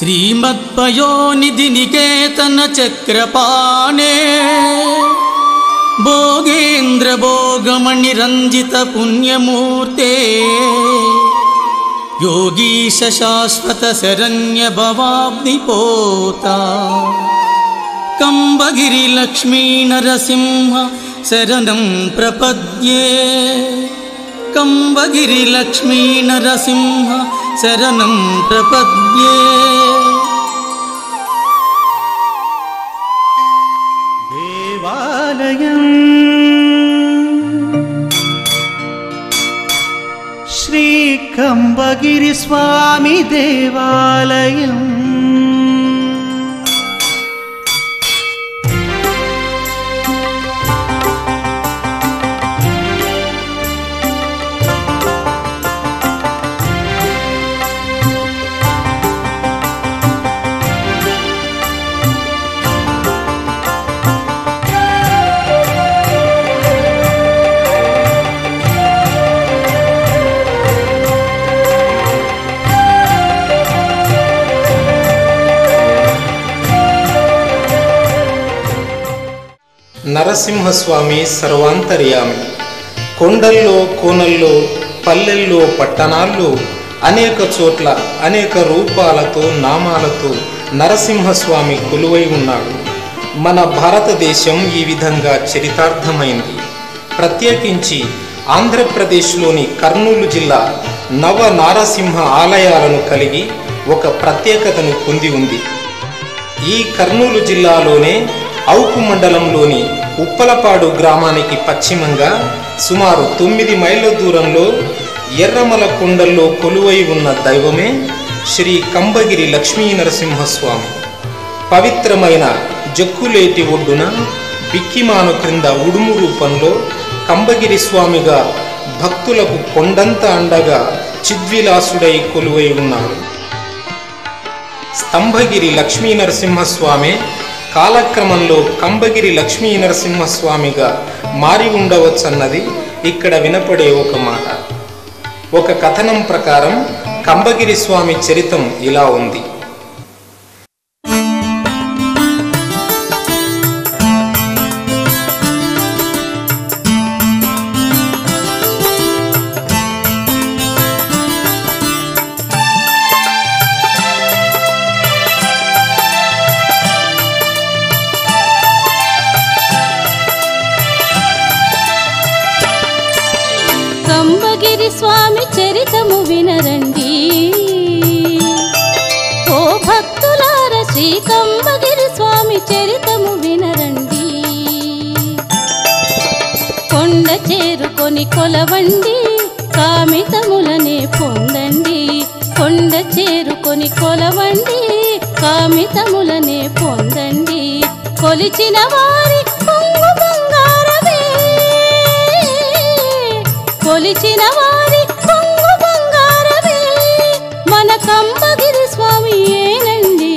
శ్రీమద్పయోనిధి నికేతన చక్రపాణే భోగేంద్ర భోగమణి రంజిత పుణ్యమూర్తే యోగీశ శాశ్వత శరణ్య భవాబ్దిపోత కంబగిరి లక్ష్మీ నరసింహ శరణం ప్రపద్యే కంబగిరి లక్ష్మీ నరసింహ శరణం ప్రపద్యే దేవాలయం శ్రీ కంబగిరి స్వామి దేవాలయం నరసింహస్వామి సర్వాంతర్యామి కొండల్లో కోనల్లో పల్లెల్లో పట్టణాల్లో అనేక చోట్ల అనేక రూపాలతో నామాలతో నరసింహస్వామి కొలువై ఉన్నాడు మన భారతదేశం ఈ విధంగా చరితార్థమైంది ప్రత్యేకించి ఆంధ్రప్రదేశ్లోని కర్నూలు జిల్లా నవ నారసింహ ఆలయాలను కలిగి ఒక ప్రత్యేకతను పొంది ఉంది ఈ కర్నూలు జిల్లాలోనే అవుకు మండలంలోని ఉప్పలపాడు గ్రామానికి పశ్చిమంగా సుమారు తొమ్మిది మైళ్ళ దూరంలో ఎర్రమల కొండల్లో కొలువై ఉన్న దైవమే శ్రీ కంబగిరి లక్ష్మీ నరసింహస్వామి పవిత్రమైన జక్కులేటి ఒడ్డున బిక్కిమాను క్రింద ఉడుము రూపంలో కంబగిరి స్వామిగా భక్తులకు కొండంత అండగా చిద్విలాసుడై కొలువై ఉన్నాడు స్తంభగిరి లక్ష్మీ నరసింహస్వామి కాలక్రమంలో కంబగిరి లక్ష్మీ నరసింహస్వామిగా మారి ఉండవచ్చన్నది ఇక్కడ వినపడే ఒక మాట ఒక కథనం ప్రకారం కంబగిరి స్వామి చరితం ఇలా ఉంది కంబగిరి స్వామి చరితము వినరండి ఓ భక్తులార శ్రీ కంబగిరి స్వామి చరితము వినరండి కొండ చేరుకొని కొలవండి కామితములనే పొందండి కొండ చేరుకొని కొలవండి కామితములనే పొందండి కొలిచిన వారి పొంగు బంగారమే కొలిచిన వారి పొంగు బంగారమే మన కంబగిరి స్వామి ఏనండి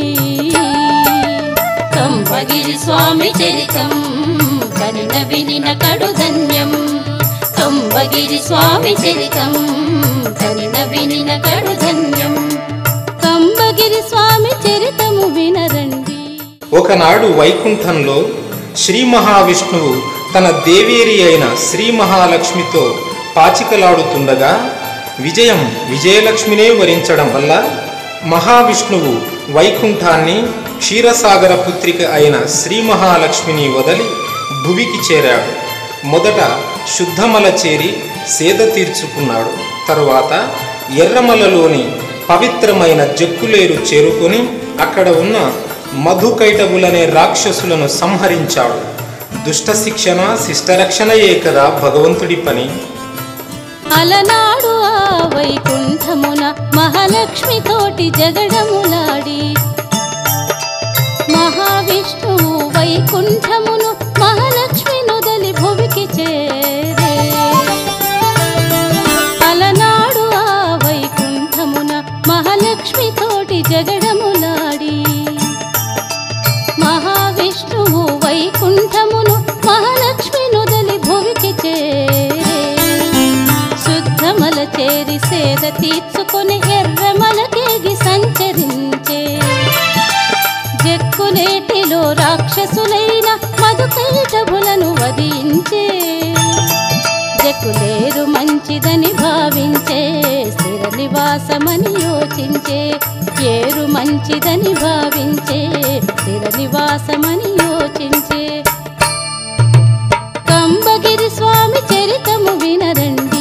కంబగిరి స్వామి చరితం కనిన వినిన కడు ధన్యం కంబగిరి స్వామి చరితం కనిన వినిన కడు ధన్యం కంబగిరి స్వామి చరితము వినరండి ఒకనాడు వైకుంఠంలో శ్రీ మహావిష్ణువు తన దేవేరి అయిన శ్రీ మహాలక్ష్మితో పాచికలాడుతుండగా విజయం విజయలక్ష్మినే వరించడం వల్ల మహావిష్ణువు వైకుంఠాన్ని క్షీరసాగర పుత్రిక అయిన శ్రీ మహాలక్ష్మిని వదలి భువికి చేరాడు మొదట శుద్ధమల చేరి సేద తీర్చుకున్నాడు తరువాత ఎర్రమలలోని పవిత్రమైన జక్కులేరు చేరుకొని అక్కడ ఉన్న మధుకైటబులనే రాక్షసులను సంహరించాడు దుష్ట శిక్షణ శిష్టరక్షణయే కదా భగవంతుడి పని అలనాడు ఆ వైకుంఠమున మహాలక్ష్మి తోటి జగడములాడి మహావిష్ణువు వైకుంఠమును మహాలక్ష్మి నొదలి భువికి చేరే అలనాడు ఆ వైకుంఠమున మహాలక్ష్మి తోటి జగడములాడి మహావిష్ణువు వైకుంఠమును మహాలక్ష్మి నొదలి భువికి చేరే శుద్ధమల చేరి సేద తీర్చుకొని ఎర్రమలకేగి సంచరించే వృషభులను వధించే జకులేరు మంచిదని భావించే స్థిర నివాసమని యోచించే ఏరు మంచిదని భావించే స్థిర నివాసమని యోచించే కంబగిరి స్వామి చరితము వినరండి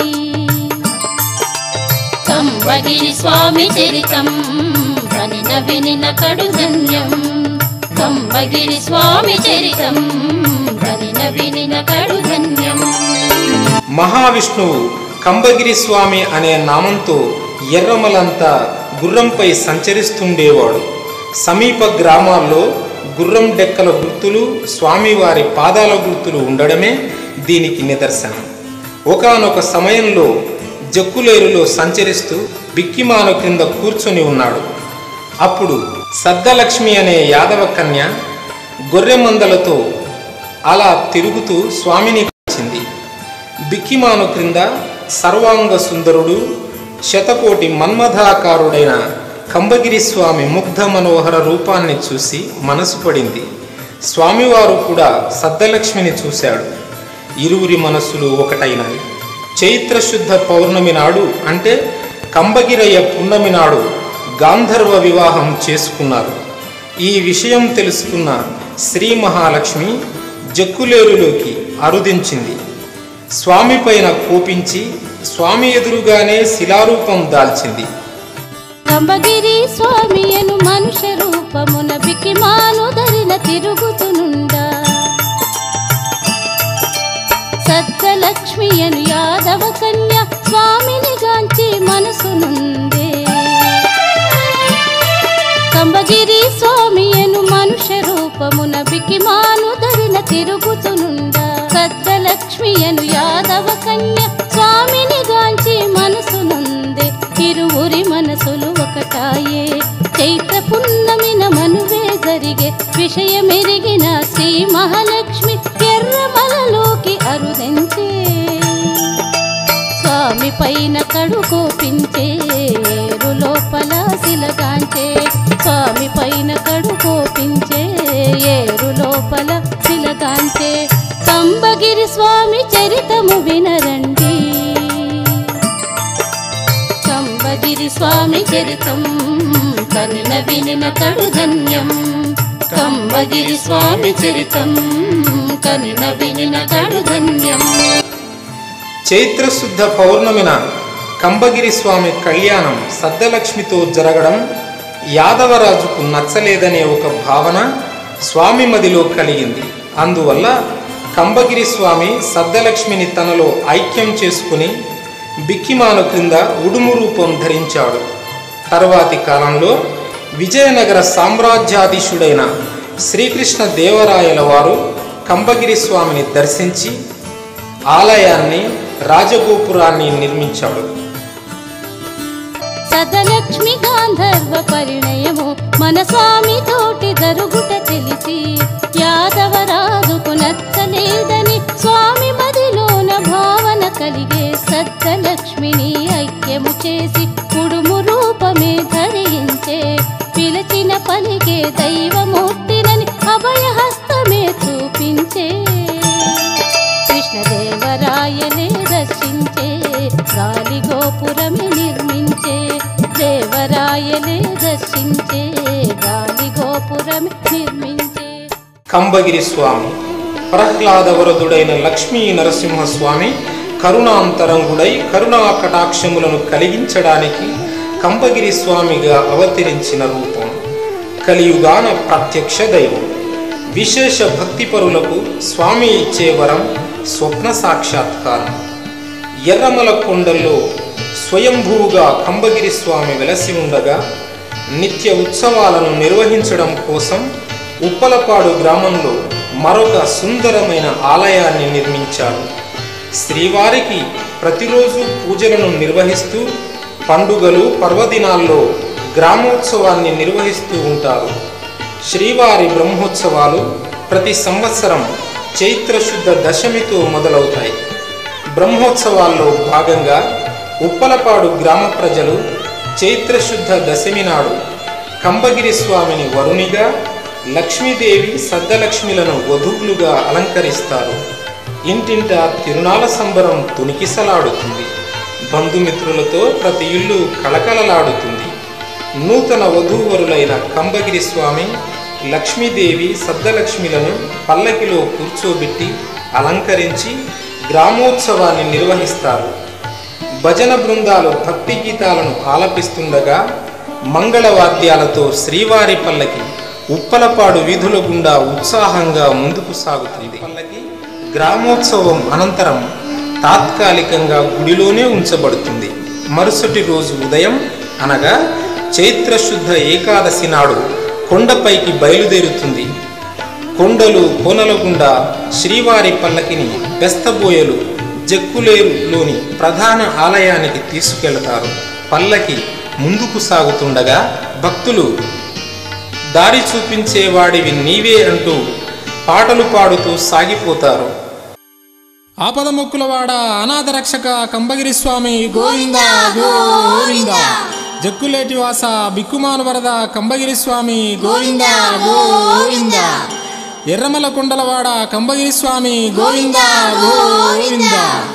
కంబగిరి స్వామి చరితం కనిన వినిన కడు ధన్యం కంబగిరి స్వామి చరితం కనిన వినిన కడు ధన్యం మహావిష్ణువు కంబగిరి స్వామి అనే నామంతో ఎర్రమలంతా గుర్రంపై సంచరిస్తుండేవాడు సమీప గ్రామాల్లో గుర్రం డెక్కల గుర్తులు స్వామివారి పాదాల గుర్తులు ఉండడమే దీనికి నిదర్శనం ఒకానొక సమయంలో జక్కులేరులో సంచరిస్తూ బిక్కిమాను క్రింద కూర్చొని ఉన్నాడు అప్పుడు సద్దలక్ష్మి అనే యాదవ కన్య గొర్రె మందలతో అలా తిరుగుతూ స్వామిని కలిసింది బిక్కిమాను క్రింద సర్వాంగ సుందరుడు శతకోటి మన్మథాకారుడైన కంబగిరి స్వామి ముగ్ధ మనోహర రూపాన్ని చూసి మనసు పడింది స్వామివారు కూడా సద్దలక్ష్మిని చూశాడు ఇరువురి మనస్సులు ఒకటైనాయి చైత్రశుద్ధ పౌర్ణమి నాడు అంటే కంబగిరయ్య పున్నమి నాడు గాంధర్వ వివాహం చేసుకున్నారు ఈ విషయం తెలుసుకున్న శ్రీ మహాలక్ష్మి జక్కులేరులోకి అరుదించింది స్వామి పైన కోపించి స్వామి ఎదురుగానే శిలారూపం దాల్చింది కంబగిరి స్వామి అను మనుష్య రూపమున బికిమాను ధరిన తిరుగుతునుండా సత్యలక్ష్మి అను యాదవ కన్య స్వామిని గాంచి మనసునుందే కంబగిరి స్వామి అను మనుష్య రూపమున బికిమాను ధరిన తిరుగుతునుండా సత్యలక్ష్మి అను యాదవ కన్య స్వామిని గాంచి మనసునుందే ఇరువురి మనసులు ఒకటాయే చైత్ర పున్నమిన మనువే జరిగే విషయమెరిగిన శ్రీ మహాలక్ష్మి ఎర్రమలలోకి అరుదెంచే స్వామి పైన కడు కోపించే ఏరు లోపల శిలగాంచే స్వామి పైన కడు కోపించే ఏరు లోపల శిలగాంచే కంబగిరి స్వామి చరితము వినరండి కంబగిరి స్వామి చరితం కనిన వినిన కడు ధన్యం కంబగిరి స్వామి చరితం కనిన వినిన కడు ధన్యం చైత్రశుద్ధ పౌర్ణమిన కంబగిరి స్వామి కళ్యాణం సద్దలక్ష్మితో జరగడం యాదవరాజుకు నచ్చలేదనే ఒక భావన స్వామి మదిలో కలిగింది అందువల్ల కంబగిరి స్వామి సద్దలక్ష్మిని తనలో ఐక్యం చేసుకుని బిక్కిమాను క్రింద ఉడుము రూపం ధరించాడు తర్వాతి కాలంలో విజయనగర సామ్రాజ్యాధీశుడైన శ్రీకృష్ణ దేవరాయల వారు కంబగిరి స్వామిని దర్శించి ఆలయాన్ని రాజగోపురాన్ని నిర్మించాడు సదలక్ష్మి గాంధర్వ పరిణయము మన స్వామి తోటి జరుగుట తెలిసి యాదవరాజుకు నచ్చలేదని స్వామి మదిలోన భావన కలిగే సద్దలక్ష్మిని ఐక్యము చేసి కుడుము రూపమే ధరించే పిలిచిన పలిగే దైవమూర్తినని అభయహస్తమే చూపించే కృష్ణదేవరాయలే దర్శించే గాలి గోపురమే నిర్మించే దేవరాయలే దర్శించే గాలి గోపురమే నిర్మించే కంబగిరి స్వామి ప్రహ్లాదవరదుడైన లక్ష్మీ నరసింహస్వామి కరుణాంతరంగుడై కరుణా కటాక్షములను కలిగించడానికి కంబగిరి స్వామిగా అవతరించిన రూపం కలియుగాన ప్రత్యక్ష దైవం విశేష భక్తిపరులకు స్వామి ఇచ్చే వరం స్వప్న సాక్షాత్కారం ఎర్రమల కొండల్లో స్వయంభూగా కంబగిరి స్వామి వెలసి ఉండగా నిత్య ఉత్సవాలను నిర్వహించడం కోసం ఉప్పలపాడు గ్రామంలో మరొక సుందరమైన ఆలయాన్ని నిర్మించారు శ్రీవారికి ప్రతిరోజు పూజలను నిర్వహిస్తూ పండుగలు పర్వదినాల్లో గ్రామోత్సవాన్ని నిర్వహిస్తూ ఉంటారు శ్రీవారి బ్రహ్మోత్సవాలు ప్రతి సంవత్సరం చైత్రశుద్ధ దశమితో మొదలవుతాయి బ్రహ్మోత్సవాల్లో భాగంగా ఉప్పలపాడు గ్రామ ప్రజలు చైత్రశుద్ధ దశమి నాడు కంబగిరి స్వామిని వరునిగా లక్ష్మీదేవి సద్దలక్ష్మిలను వధువులుగా అలంకరిస్తారు ఇంటింట తిరునాల సంబరం తునికిసలాడుతుంది బంధుమిత్రులతో ప్రతి ఇల్లు కళకళలాడుతుంది నూతన వధూవరులైన కంబగిరి స్వామి లక్ష్మీదేవి సద్దలక్ష్మిలను పల్లకిలో కూర్చోబెట్టి అలంకరించి గ్రామోత్సవాన్ని నిర్వహిస్తారు భజన బృందాలు భక్తి గీతాలను ఆలపిస్తుండగా మంగళవాద్యాలతో శ్రీవారి పల్లకి ఉప్పలపాడు వీధుల గుండా ఉత్సాహంగా ముందుకు సాగుతుంది పల్లకి గ్రామోత్సవం అనంతరం తాత్కాలికంగా గుడిలోనే ఉంచబడుతుంది మరుసటి రోజు ఉదయం అనగా చైత్ర శుద్ధ ఏకాదశి నాడు కొండపైకి బయలుదేరుతుంది కొండలు కోనల గుండా శ్రీవారి పల్లకిని బెస్తబోయలు జక్కులేరులోని ప్రధాన ఆలయానికి తీసుకెళ్తారు పల్లకి ముందుకు సాగుతుండగా భక్తులు దారి చూపించేవాడివి నీవే అంటూ పాటలు పాడుతూ సాగిపోతారు ఆపద మొక్కులవాడ అనాథ రక్షక కంబగిరి స్వామి గోవింద గోవింద జక్కులేటి వాస బిక్కుమాను వరద కంబగిరి స్వామి గోవింద గోవింద ఎర్రమల కొండలవాడ కంబగిరి స్వామి గోవింద గోవింద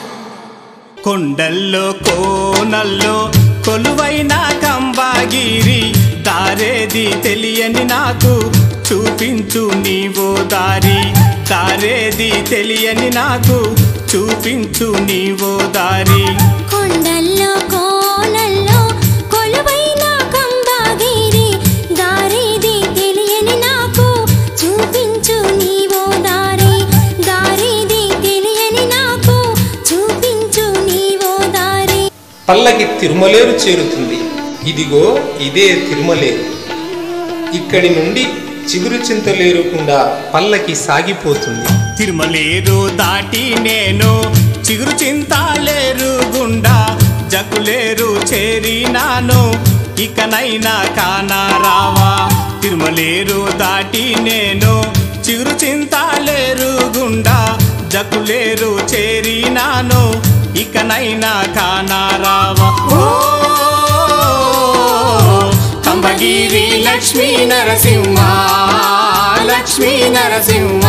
కొండల్లో కోనల్లో కొలువైన కంబాగిరి దారేది తెలియని నాకు చూపించు నీవో దారి దారేది తెలియని నాకు చూపించు నీవో దారి కొండల్లో కోనల్లో కొలువైన కంబాగిరి దారిది తెలియని నాకు చూపించు నీవో దారి దారిది తెలియని నాకు చూపించు నీవో దారి పల్లకి తిరుమలేరు చేరుతుంది ఇదిగో ఇదే తిరుమలేరు ఇక్కడి నుండి చిగురు చింతలేరుకుండా పల్లకి సాగిపోతుంది తిరుమలేరు దాటి నేను చిగురు చింతాలేరు గుండా జకులేరు చేరినాను ఇకనైనా కానా రావా తిరుమలేరు దాటి నేను చిగురు చింతాలేరు గుండా జకులేరు చేరినాను ఇకనైనా కానా రావా ఓ కంబగిరి లక్ష్మీ నరసింహ లక్ష్మీ నరసింహ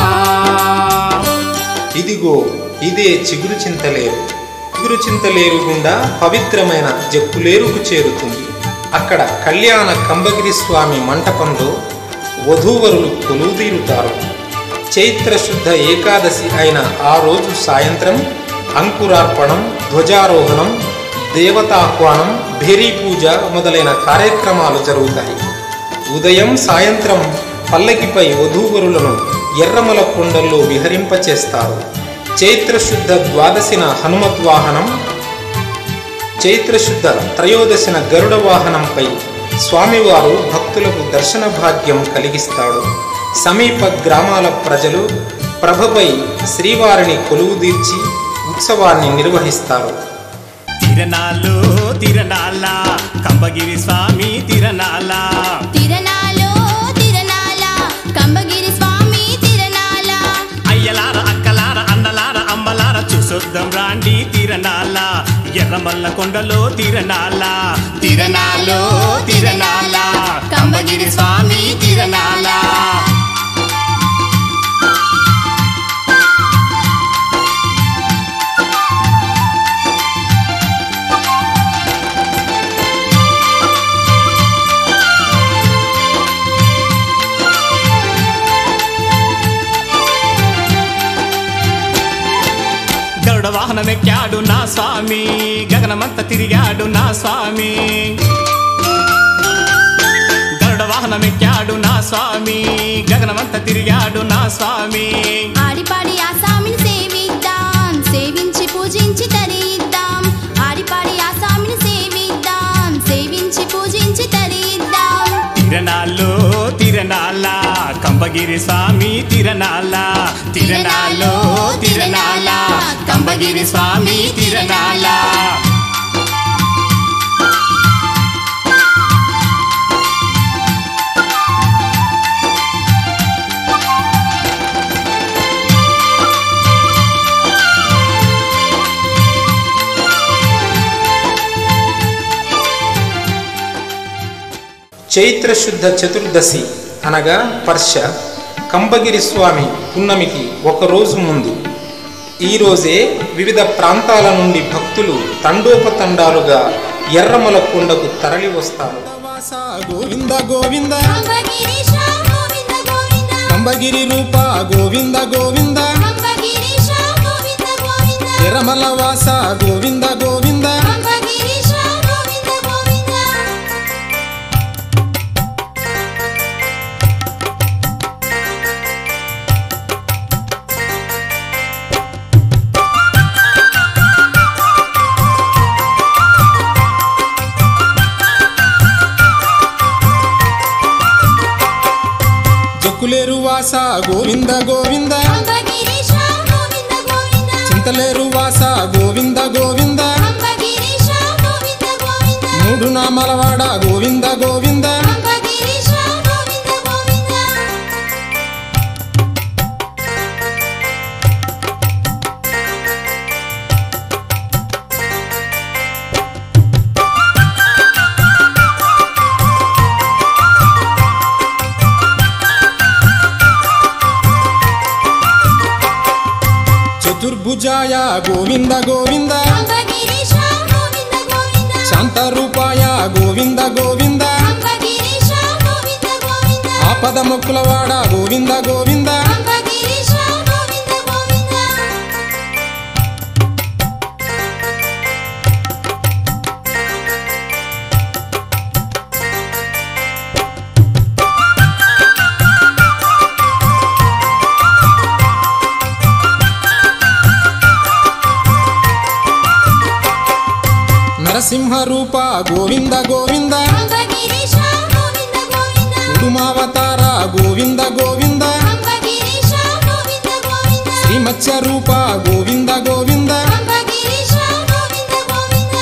ఇదిగో ఇదే చిగురు చింతలేరు చిగురు చింతలేరు గుండా పవిత్రమైన జక్కులేరుకు చేరుతుంది అక్కడ కళ్యాణ కంబగిరి స్వామి మంటపంలో వధూవరులు కొలువుదీరుతారు చైత్ర శుద్ధ ఏకాదశి అయిన ఆ రోజు సాయంత్రం అంకురార్పణం ధ్వజారోహణం దేవతాహ్వానం భేరీ పూజ మొదలైన కార్యక్రమాలు జరుగుతాయి ఉదయం సాయంత్రం పల్లకిపై వధూవరులను ఎర్రమల కొండల్లో విహరింపచేస్తారు చైత్రశుద్ధ ద్వాదశిన హనుమద్వాహనం చైత్రశుద్ధ త్రయోదశిన గరుడ వాహనంపై స్వామివారు భక్తులకు దర్శన భాగ్యం కలిగిస్తాడు సమీప గ్రామాల ప్రజలు ప్రభపై శ్రీవారిని కొలువుదీర్చి ఉత్సవాన్ని నిర్వహిస్తారు తిరణాలు తిరణాల కంబగిరి స్వామి తిరణాల తిరణాలో తిరణాల కంబగిరి స్వామి తిరణాల అయ్యలార అక్కలార అన్నలార అమ్మలార చూసొద్దాం రాండి తిరణాల ఎర్రమల్ల కొండలో తిరణాల తిరణాలో తిరణాల కంబగిరి స్వామి తిరణాల గరుడ వాహనమెక్కాడు నా స్వామి గగనమంత తిరిగాడు నా స్వామి గరుడ వాహనమెక్కాడు నా స్వామి గగనమంత తిరిగాడు నా స్వామి ఆడిపాడి ఆ స్వామిని సేవిద్దాం సేవించి పూజించి తరిద్దాం ఆడిపాడి ఆ స్వామిని సేవిద్దాం సేవించి పూజించి తరిద్దాం తిరణాల్లో తిరణాల కంబగిరి స్వామి తిరణాల తిరణాల్లో తిరణాల కంబగిరి స్వామి తిరణాల చైత్రశుద్ధ చతుర్దశి అనగా పర్ష కంబగిరి స్వామి పున్నమికి ఒక రోజు ముందు ఈ రోజే వివిధ ప్రాంతాల నుండి భక్తులు తండోపతండాలుగా ఎర్రమల కొండకు తరలి వస్తారు వాస గోవింద గోవింద కంబగిరీశ గోవింద గోవింద కంబగిరి రూప గోవింద గోవింద కంబగిరీశ గోవింద గోవింద ఎర్రమల వాస గోవింద గోవింద కంబగిరీశ గోవింద గోవింద జక్కులేరు వాస గోవింద గోవింద కంబగిరీశ గోవింద గోవింద చింతలేరు వాస గోవింద గోవింద కంబగిరీశ గోవింద గోవింద మూడు నామలవాడ గోవింద గోవింద కంబగిరీశ గోవింద గోవింద చతుర్భుజాయ గోవింద గోవింద కంబగిరీశ గోవింద గోవింద శాంతరూపాయ గోవింద గోవింద కంబగిరీశ గోవింద గోవింద ఆపద మొక్కులవాడ గోవింద గోవింద కంబగిరీశ గోవింద గోవింద నరసింహ రూప గోవింద గోవింద కంబగిరీశ గోవింద గోవింద కుడుమావతార గోవింద గోవింద కంబగిరీశ గోవింద గోవింద శ్రీమత్స్య రూప గోవింద గోవింద కంబగిరీశ గోవింద గోవింద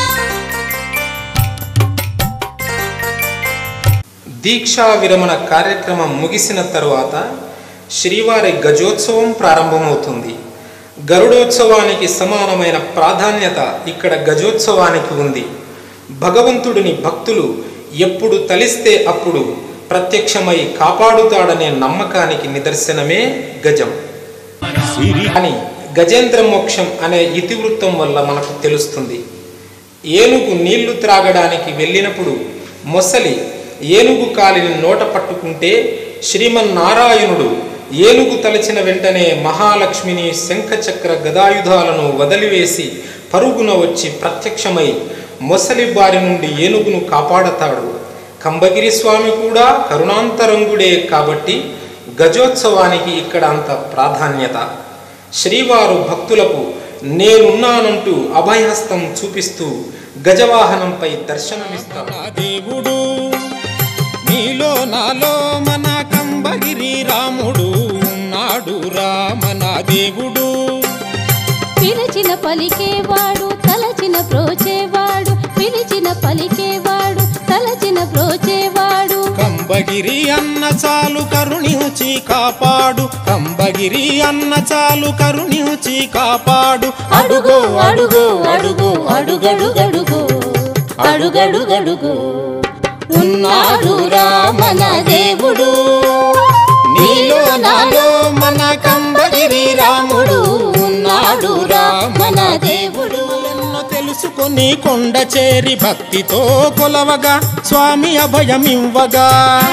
దీక్షా విరమణ కార్యక్రమం ముగిసిన తరువాత శ్రీవారి గజోత్సవం ప్రారంభమవుతుంది గరుడోత్సవానికి సమానమైన ప్రాధాన్యత ఇక్కడ గజోత్సవానికి ఉంది భగవంతుడిని భక్తులు ఎప్పుడు తలిస్తే అప్పుడు ప్రత్యక్షమై కాపాడుతాడనే నమ్మకానికి నిదర్శనమే గజం అని గజేంద్ర మోక్షం అనే ఇతివృత్తం వల్ల మనకు తెలుస్తుంది ఏనుగు నీళ్లు త్రాగడానికి వెళ్ళినప్పుడు మొసలి ఏనుగు కాలిని నోట పట్టుకుంటే శ్రీమన్నారాయణుడు ఏనుగు తలచిన వెంటనే మహాలక్ష్మిని శంఖచక్ర గదాయుధాలను వదిలివేసి పరుగున వచ్చి ప్రత్యక్షమై మొసలి బారి నుండి ఏనుగును కాపాడతాడు కంబగిరి స్వామి కూడా కరుణాంతరంగుడే కాబట్టి గజోత్సవానికి ఇక్కడ అంత ప్రాధాన్యత శ్రీవారు భక్తులకు నేనున్నానంటూ అభయహస్తం చూపిస్తూ గజవాహనంపై దర్శనమిస్తారు నా దేవుడు నీలో నాలో మన కంబగిరి రాముడు ఉన్నాడు రామన దేవుడు పిలిచిన పలికేవాడు తలచిన ప్రోచేవాడు పిలిచిన పలికేవాడు తలచిన ప్రోచేవాడు కంబగిరి అన్న చాలు కరుణించి కాపాడు కంబగిరి అన్న చాలు కరుణించి కాపాడు అడుగో అడుగో అడుగో అడుగడుగడుగో అడుగడుగడుగో ఉన్నాడు రామన దేవుడు నీలో నాలో మన కంబగిరి రాముడు ఉన్నాడు రామన దేవుడు ఎన్నో తెలుసుకొని కొండ చేరి భక్తితో కొలవగా స్వామి అభయమివ్వగా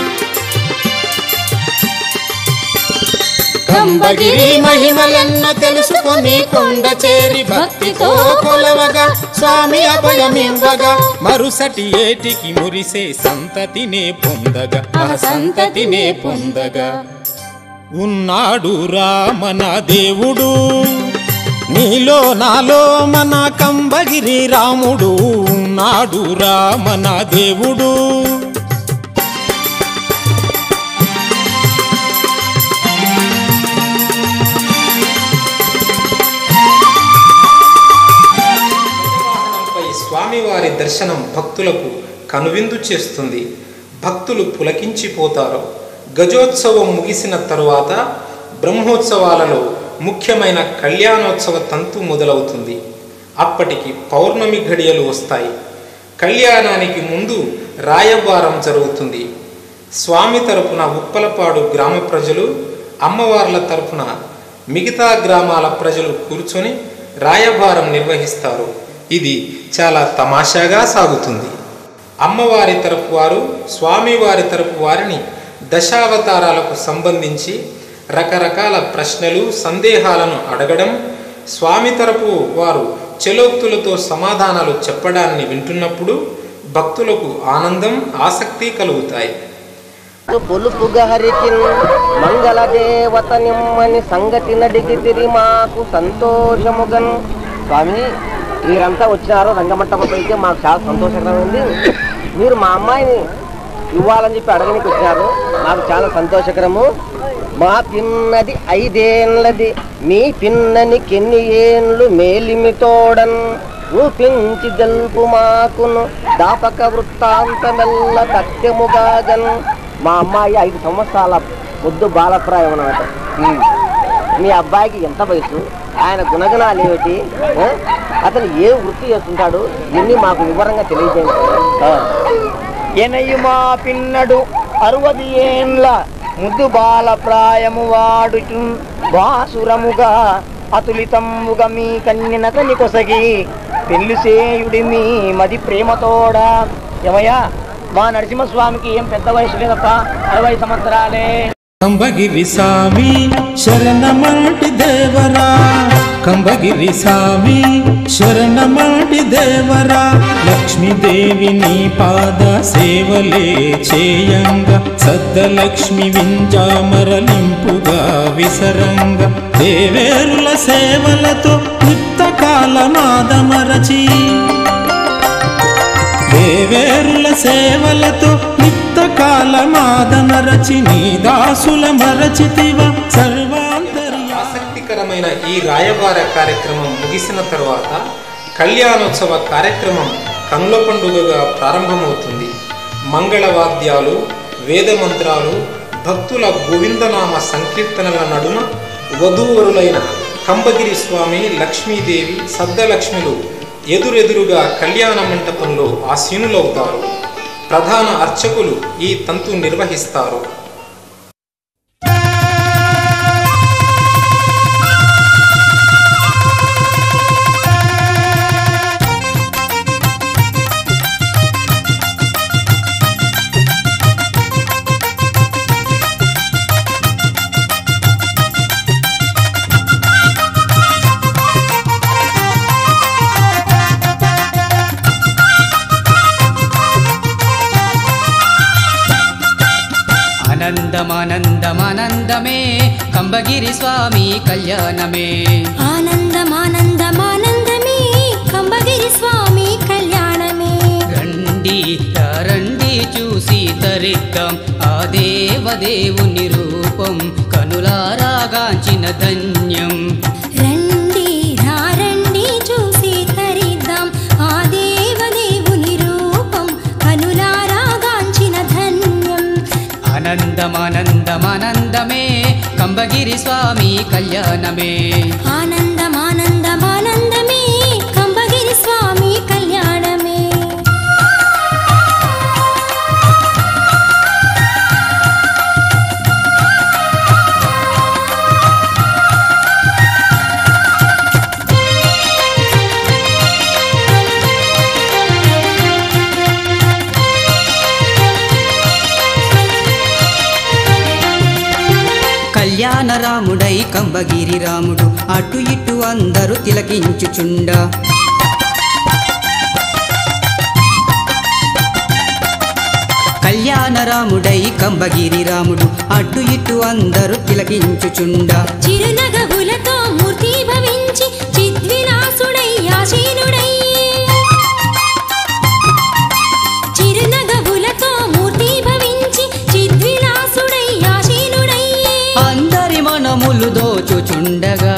కంబగిరి మహిమలెన్నో తెలుసుకొని కొండ చేరి భక్తితో కొలవగా స్వామి అభయమివ్వగా మరుసటి ఏటికి మురిసే సంతతినే పొందగా ఆ సంతతినే పొందగా ఉన్నాడు రామన దేవుడు నీలో నాలో మన కంబగిరి రాముడు ఉన్నాడు రామన దేవుడు వాహనంపై స్వామివారి దర్శనం భక్తులకు కనువిందు చేస్తుంది భక్తులు పులకించిపోతారు గజోత్సవం ముగిసిన తరువాత బ్రహ్మోత్సవాలలో ముఖ్యమైన కళ్యాణోత్సవ తంతు మొదలవుతుంది అప్పటికి పౌర్ణమి ఘడియలు వస్తాయి కళ్యాణానికి ముందు రాయబారం జరుగుతుంది స్వామి తరపున ఉప్పలపాడు గ్రామ ప్రజలు అమ్మవార్ల తరపున మిగతా గ్రామాల ప్రజలు కూర్చొని రాయభారం నిర్వహిస్తారు ఇది చాలా తమాషాగా సాగుతుంది అమ్మవారి తరపు వారు స్వామివారి తరపు వారిని దశావతారాలకు సంబంధించి రకరకాల ప్రశ్నలు సందేహాలను అడగడం స్వామి తరపు వారు చెలోక్తులతో సమాధానాలు చెప్పడాన్ని వింటున్నప్పుడు భక్తులకు ఆనందం ఆసక్తి కలుగుతాయి పొలుపుగా హరికిన్ మంగళ దేవత నిమ్మని సంగతి నడికి తిరి మాకు సంతోషముగన్ స్వామి మీరంతా వచ్చినారు రంగమంటపం అయితే మాకు చాలా సంతోషకరమైంది మీరు మా అమ్మాయిని ఇవ్వాలని చెప్పి అడగనికి వచ్చినారు మాకు చాలా సంతోషకరము మా పిన్నది ఐదేళ్ళది మీ పిన్నని కెన్ని ఏండ్లు మేలిమితోడన్ రూపించి గల్పు మాకును దాపక వృత్తాంతమెల్ల సత్యముగాగన్ మా అమ్మాయి ఐదు సంవత్సరాల ముద్దు బాలప్రాయం అన్నమాట ఉమ్. మీ అబ్బాయికి ఎంత వయసు ఆయన గుణగణాలు ఏమిటి ఆ? అతను ఏ వృత్తి చేస్తుంటాడు ఇవన్నీ మాకు వివరంగా తెలియజేయండి ఆ. ఎనయు మా పిన్నడు అరవది ఏండ్ల ముద్దు బాల ప్రాయము వాడుచు బాసురముగా అతులితముగా మీ కన్యనతని కొసగి పెళ్లి సేయుడి మీ మది ప్రేమతోడా ఏమయ్యా మా నరసింహస్వామికి ఏం పెద్ద వయసు లేదప్ప అరవై సంవత్సరాలే కంబగిరి స్వామి శరణమంటి దేవరా కంబగిరి స్వామి శరణమంటి దేవరా లక్ష్మీదేవి నీ పాద సేవలే చేయంగా సద్దలక్ష్మి వింజామరలింపుగా విసరంగా దేవేరుల సేవలతో నిత్తకాలమాదమరచి దేవేరుల సేవలతో నిత్త కాలమాదమరచి నీ దాసుల మరచితివ సర్వాంతర్య ఆసక్తికరమైన ఈ రాయబార కార్యక్రమం ముగిసిన తరువాత కళ్యాణోత్సవ కార్యక్రమం కనుల పండుగగా ప్రారంభమవుతుంది మంగళవాద్యాలు వేదమంత్రాలు భక్తుల గోవిందనామ సంకీర్తనల నడుమ వధూవరులైన కంబగిరి స్వామి లక్ష్మీదేవి సద్దలక్ష్మిలు ఎదురెదురుగా కళ్యాణ మంటపంలో ఆసీనులవుతారు ప్రధాన అర్చకులు ఈ తంతు నిర్వహిస్తారు ఆనందమానందమానందమే కంబగిరి స్వామి కళ్యాణమే ఆనందమానందమానందమే కంబగిరి స్వామి కళ్యాణమే రండి రండి చూసి తరిద్దాం ఆ దేవదేవుని రూపం కనులారాగాంచిన ధన్యం రండి రండి చూసి తరిద్దాం ఆ దేవదేవుని రూపం కనులారాగాంచిన ధన్యం ఆనందమానందమానందమే కంబగిరి స్వామి కళ్యాణమే ఆనందమానందమానందమే కంబగిరి స్వామి కళ్యాణమే కళ్యాణ రాముడై కంబగిరి రాముడు అటు ఇటు అందరూ తిలకించుచుండ కళ్యాణ రాముడై కంబగిరి రాముడు అటు ఇటు అందరూ తిలకించుచుండ చిరునగవులతో మూర్తి భవించి చిద్విలాసుడై ఆశీనుడై చిరునగవులతో మూర్తి భవించి చిద్విలాసుడై ఆశీనుడై అందరి మనములు దోచుచుండగా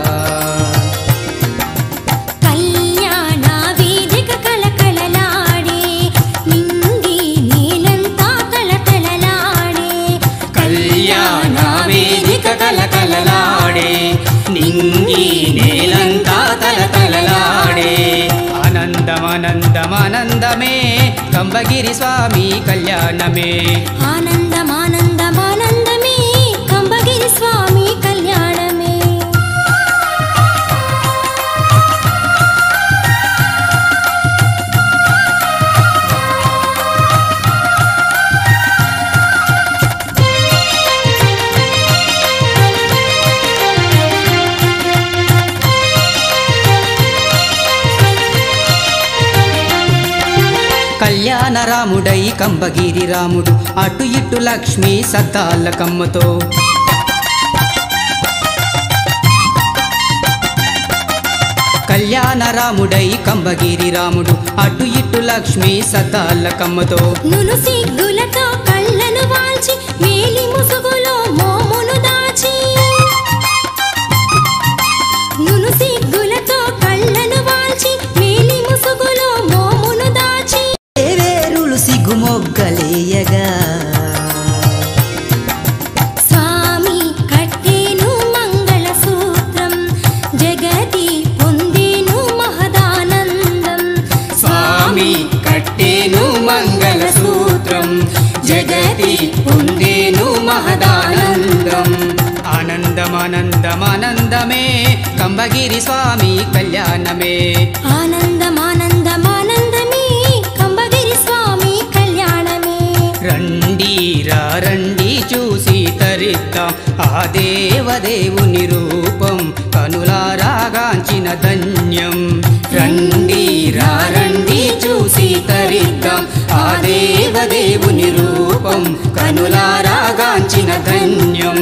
కళ్యాణ వేదిక కళకళలాడే నింగి నీలంతా తళతళలాడే కళ్యాణ వేదిక కలకలలాడే ఆనందమానందమానందమే కంబగిరి స్వామి కళ్యాణమే ఆనందమానందమానందమే కంబగిరి స్వామి కళ్యాణమే కళ్యాణ రాముడై కంబగిరి రాముడు అటు ఇటు లక్ష్మి సత్తాల కమ్మతో కళ్యాణ రాముడై కంబగిరి రాముడు అటు ఇటు లక్ష్మి సత్తాల కమ్మతో నును సిగ్గులతో కళ్ళను వాల్చి మేలి ముసుగులో మోమును దాచి నును సిగ్గులతో కళ్ళను వాల్చి మేలి ముసుగులో మోమును దాచి వేరులు సిగ్గుమొగ్గలేయగా స్వామి కట్టేను మంగళ సూత్రం జగతి పొందేను మహదానందం స్వామి కట్టేను మంగళ సూత్రం జగతి పొందేను మహదానందం ఆనందమానందమానందమే కంబగిరి స్వామి కళ్యాణమే ఆనందమానందమానందమే కంబగిరి స్వామి కళ్యాణమే రండి రా రండి చూసి తరిద్దాం ఆ దేవదేవుని రూపం కనులారాగాంచిన ధన్యం రండి రా రండి చూసి తరిద్దాం ఆ దేవదేవుని రూపం కనులారాగాంచిన ధన్యం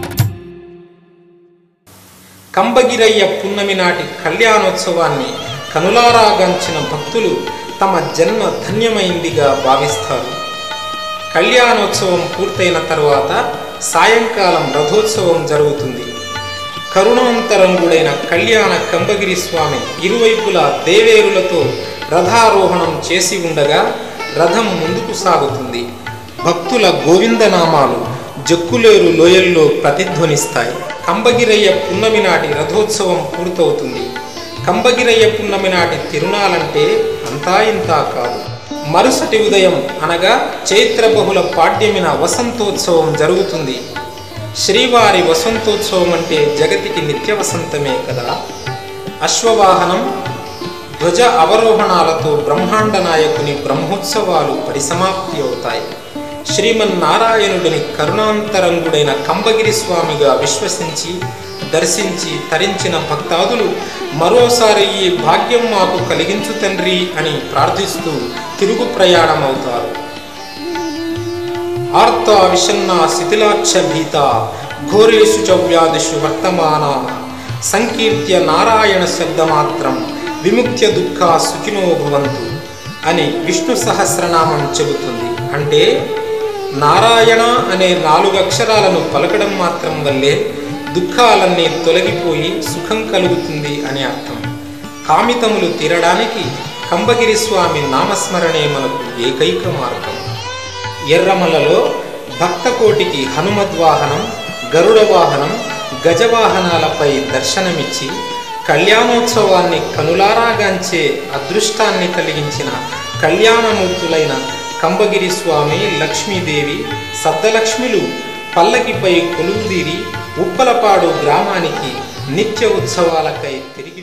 కంబగిరయ్య పున్నమి నాటి కళ్యాణోత్సవాన్ని కనులారాగంచిన భక్తులు తమ జన్మ ధన్యమైందిగా భావిస్తారు కళ్యాణోత్సవం పూర్తయిన తరువాత సాయంకాలం రథోత్సవం జరుగుతుంది కరుణాంతరంగుడైన కళ్యాణ కంబగిరి స్వామి ఇరువైపులా దేవేరులతో రథారోహణం చేసి ఉండగా రథం ముందుకు సాగుతుంది భక్తుల గోవిందనామాలు జక్కులేరు లోయల్లో ప్రతిధ్వనిస్తాయి కంబగిరయ్య పున్నమి నాటి రథోత్సవం పూర్తవుతుంది కంబగిరయ్య పున్నమి నాటి తిరునాలంటే అంతా ఇంతా కాదు మరుసటి ఉదయం అనగా చైత్ర బహుళ పాడ్యమిన వసంతోత్సవం జరుగుతుంది శ్రీవారి వసంతోత్సవం అంటే జగతికి నిత్య వసంతమే కదా అశ్వవాహనం ధ్వజ అవరోహణాలతో బ్రహ్మాండ నాయకుని బ్రహ్మోత్సవాలు పరిసమాప్తి అవుతాయి శ్రీమన్నారాయణుడిని కరుణాంతరంగుడైన కంబగిరి స్వామిగా విశ్వసించి దర్శించి తరించిన భక్తాదులు మరోసారి ఈ భాగ్యం మాకు కలిగించు తండ్రి అని ప్రార్థిస్తూ తిరుగు ప్రయాణమవుతారు ఆర్త విషన్న శిథిలాక్ష భీత ఘోరేషు చ వ్యాధిషు వర్తమాన సంకీర్త్య నారాయణ శబ్దమాత్రం విముక్త్య దుఃఖ సుఖినో భవంతు అని విష్ణు సహస్రనామం చెబుతుంది అంటే నారాయణ అనే నాలుగు అక్షరాలను పలకడం మాత్రం వల్లే దుఃఖాలన్నీ తొలగిపోయి సుఖం కలుగుతుంది అని అర్థం కామితములు తీరడానికి కంబగిరి స్వామి నామస్మరణే మనకు ఏకైక మార్గం ఎర్రమలలో భక్తకోటికి హనుమద్వాహనం గరుడ వాహనం గజవాహనాలపై దర్శనమిచ్చి కళ్యాణోత్సవాన్ని కనులారాగాంచే అదృష్టాన్ని కలిగించిన కళ్యాణమూర్తులైన కంబగిరి స్వామి లక్ష్మీదేవి సద్దలక్ష్మిలు పల్లకిపై కొలువుదీరి ఉప్పలపాడు గ్రామానికి నిత్య ఉత్సవాలకై తిరిగి